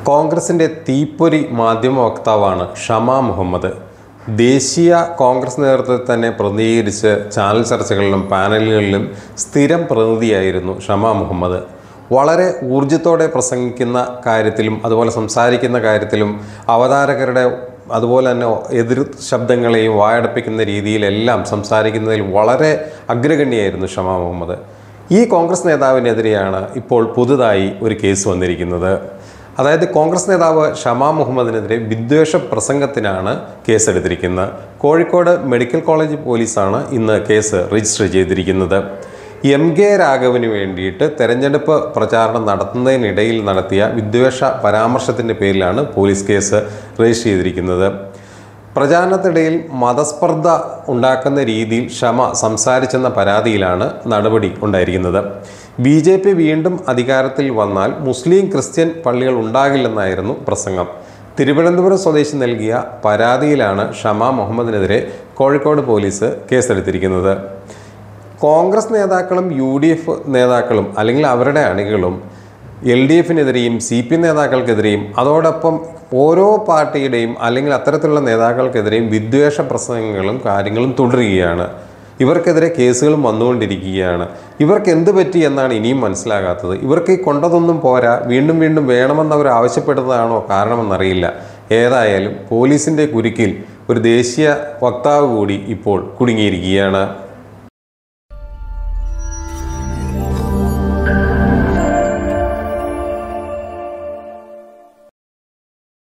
കോൺഗ്രസിൻ്റെ തീപ്പൊരി മാധ്യമ വക്താവാണ് ഷമ മുഹമ്മദ് ദേശീയ കോൺഗ്രസ് നേതൃത്വത്തെ തന്നെ പ്രതിനിധീകരിച്ച് ചാനൽ ചർച്ചകളിലും പാനലുകളിലും സ്ഥിരം പ്രതിനിധിയായിരുന്നു ഷമ മുഹമ്മദ് വളരെ ഊർജത്തോടെ പ്രസംഗിക്കുന്ന കാര്യത്തിലും അതുപോലെ സംസാരിക്കുന്ന കാര്യത്തിലും അവതാരകരുടെ അതുപോലെ തന്നെ എതിർ ശബ്ദങ്ങളെയും വായടപ്പിക്കുന്ന രീതിയിലെല്ലാം സംസാരിക്കുന്നതിൽ വളരെ അഗ്രഗണ്യായിരുന്നു ഷമ മുഹമ്മദ് ഈ കോൺഗ്രസ് നേതാവിനെതിരെയാണ് ഇപ്പോൾ പുതുതായി ഒരു കേസ് വന്നിരിക്കുന്നത് അതായത് കോൺഗ്രസ് നേതാവ് ഷമാ മുഹമ്മദിനെതിരെ വിദ്വേഷ പ്രസംഗത്തിനാണ് കേസെടുത്തിരിക്കുന്നത് കോഴിക്കോട് മെഡിക്കൽ കോളേജ് പോലീസാണ് ഇന്ന് കേസ് രജിസ്റ്റർ ചെയ്തിരിക്കുന്നത് എം കെ രാഘവന് വേണ്ടിയിട്ട് തെരഞ്ഞെടുപ്പ് പ്രചാരണം നടത്തുന്നതിനിടയിൽ നടത്തിയ വിദ്വേഷ പരാമർശത്തിൻ്റെ പേരിലാണ് പോലീസ് കേസ് രജിസ്റ്റർ ചെയ്തിരിക്കുന്നത് പ്രചാരണത്തിനിടയിൽ മതസ്പർദ്ധ ഉണ്ടാക്കുന്ന രീതിയിൽ ക്ഷമ സംസാരിച്ചെന്ന പരാതിയിലാണ് നടപടി ഉണ്ടായിരിക്കുന്നത് ബി ജെ പി വീണ്ടും അധികാരത്തിൽ വന്നാൽ മുസ്ലിം ക്രിസ്ത്യൻ പള്ളികൾ ഉണ്ടാകില്ലെന്നായിരുന്നു പ്രസംഗം തിരുവനന്തപുരം സ്വദേശി നൽകിയ പരാതിയിലാണ് ഷമ മുഹമ്മദിനെതിരെ കോഴിക്കോട് പോലീസ് കേസെടുത്തിരിക്കുന്നത് കോൺഗ്രസ് നേതാക്കളും യു ഡി എഫ് നേതാക്കളും അല്ലെങ്കിൽ അവരുടെ അണികളും എൽ ഡി എഫിനെതിരെയും സി പി എം നേതാക്കൾക്കെതിരെയും അതോടൊപ്പം ഓരോ പാർട്ടിയുടെയും അല്ലെങ്കിൽ അത്തരത്തിലുള്ള നേതാക്കൾക്കെതിരെയും വിദ്വേഷ പ്രസംഗങ്ങളും കാര്യങ്ങളും തുടരുകയാണ് ഇവർക്കെതിരെ കേസുകളും വന്നുകൊണ്ടിരിക്കുകയാണ് ഇവർക്ക് എന്ത് പറ്റി എന്നാണ് ഇനിയും മനസ്സിലാകാത്തത് ഇവർക്ക് ഈ കൊണ്ടതൊന്നും പോരാ വീണ്ടും വീണ്ടും വേണമെന്ന് അവർ ആവശ്യപ്പെടുന്നതാണോ കാരണമെന്നറിയില്ല ഏതായാലും പോലീസിൻ്റെ കുരുക്കിൽ ഒരു ദേശീയ വക്താവ് കൂടി ഇപ്പോൾ കുടുങ്ങിയിരിക്കുകയാണ്